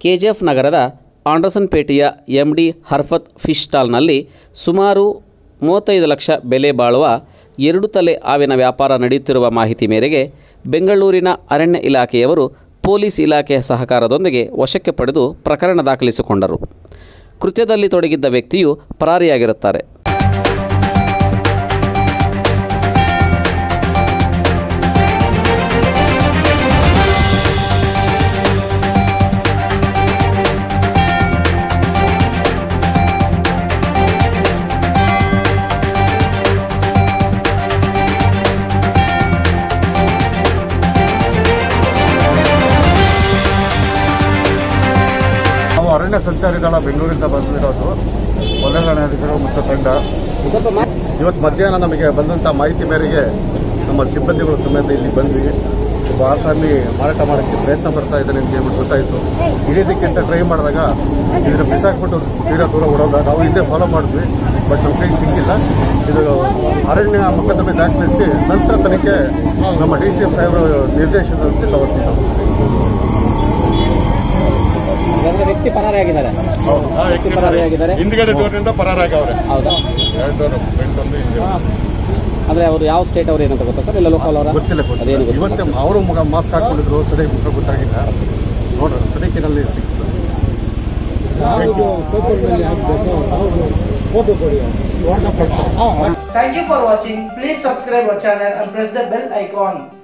KGF ನಗರದ Anderson ಪೇಟೆಯ M D Harfath fish ಸ್ಟಾಲ್ನಲ್ಲಿ ಸುಮಾರು ಮೂವತ್ತೈದು ಲಕ್ಷ ಬೆಲೆ ಬಾಳುವ ಎರಡು ತಲೆ ಹಾವಿನ ವ್ಯಾಪಾರ ನಡೆಯುತ್ತಿರುವ ಮಾಹಿತಿ ಮೇರೆಗೆ ಬೆಂಗಳೂರಿನ ಅರಣ್ಯ ಇಲಾಖೆಯವರು ಪೊಲೀಸ್ ಇಲಾಖೆಯ ಸಹಕಾರದೊಂದಿಗೆ ವಶಕ್ಕೆ ಪಡೆದು ಪ್ರಕರಣ ದಾಖಲಿಸಿಕೊಂಡರು ಕೃತ್ಯದಲ್ಲಿ ತೊಡಗಿದ್ದ ವ್ಯಕ್ತಿಯು ಪರಾರಿಯಾಗಿರುತ್ತಾರೆ ನಾವು ಅರಣ್ಯ ಸಂಚಾರಿ ದಳ ಬೆಂಗಳೂರಿಂದ ಬಂದಿರೋದು ವಲಯಾಧಿಕಾರಿಗಳು ಮತ್ತು ತಂಡ ಇವತ್ತು ಮಧ್ಯಾಹ್ನ ನಮಗೆ ಬಂದಂಥ ಮಾಹಿತಿ ಮೇರೆಗೆ ನಮ್ಮ ಸಿಬ್ಬಂದಿಗಳು ಸಮೇತ ಇಲ್ಲಿ ಬಂದ್ವಿ ಒಬ್ಬ ಆಸಾಮಿ ಮಾರಾಟ ಮಾಡೋಕ್ಕೆ ಪ್ರಯತ್ನ ಪಡ್ತಾ ಇದ್ದಾನೆ ಅಂತ ಹೇಳ್ಬಿಟ್ಟು ಗೊತ್ತಾಯಿತು ಹಿಡಿಯೋದಕ್ಕಿಂತ ಟ್ರೈ ಮಾಡಿದಾಗ ಇದನ್ನ ಬಿಸಾಕ್ಬಿಟ್ಟು ತೀರಾ ದೂರ ಓಡೋದ ನಾವು ಹಿಂದೆ ಫಾಲೋ ಮಾಡಿದ್ವಿ ಬಟ್ ನಮ್ಮ ಕೈ ಸಿಕ್ಕಿಲ್ಲ ಇದು ಅರಣ್ಯ ಮೊಕದ್ದಮೆ ದಾಖಲಿಸಿ ನಂತರ ತನಿಖೆ ನಮ್ಮ ಡಿ ಸಿ ಎಫ್ ಸಾಹೇಬರ ನಿರ್ದೇಶನದಂತೆ ತಗೋತೀವಿ ನಾವು ವ್ಯಕ್ತಿ ಪರಾರಿಯಾಗಿದ್ದಾರೆ ಪರಾರಿಯಾಗಿದ್ದಾರೆ ಹಿಂದ್ಗಡೆ ಡೋರ್ನಿಂದ ಪರಾರಾಗವ್ರೆ ಹೌದಾ ಎರಡು ಡೋರ್ ಫ್ರಂಟ್ ಒಂದು ಹಿಂದೆ ಅಂದರೆ ಅವರು ಯಾವ ಸ್ಟೇಟ್ ಅವರು ಏನಂತ ಗೊತ್ತಾ ಸರ್ ಇಲ್ಲ ಲೋಕಲ್ ಅವರ ಗೊತ್ತಿಲ್ಲ ಅದೇನು ಗೊತ್ತಿಲ್ಲ ಗೊತ್ತಿಲ್ಲ. ಇವತ್ತೇ ಅವರು ಮುಖ ಮಾಸ್ಕ್ ಹಾಕೊಂಡಿದ್ರು ಸರಿಯಾಗಿ ಮುಖ ಗೊತ್ತಾಗಿಲ್ಲ ನೋಡ್ರಿ ತನಿಖೆನಲ್ಲಿ ಸಿಕ್ತು Thank you for watching. Please subscribe our channel and press the bell icon.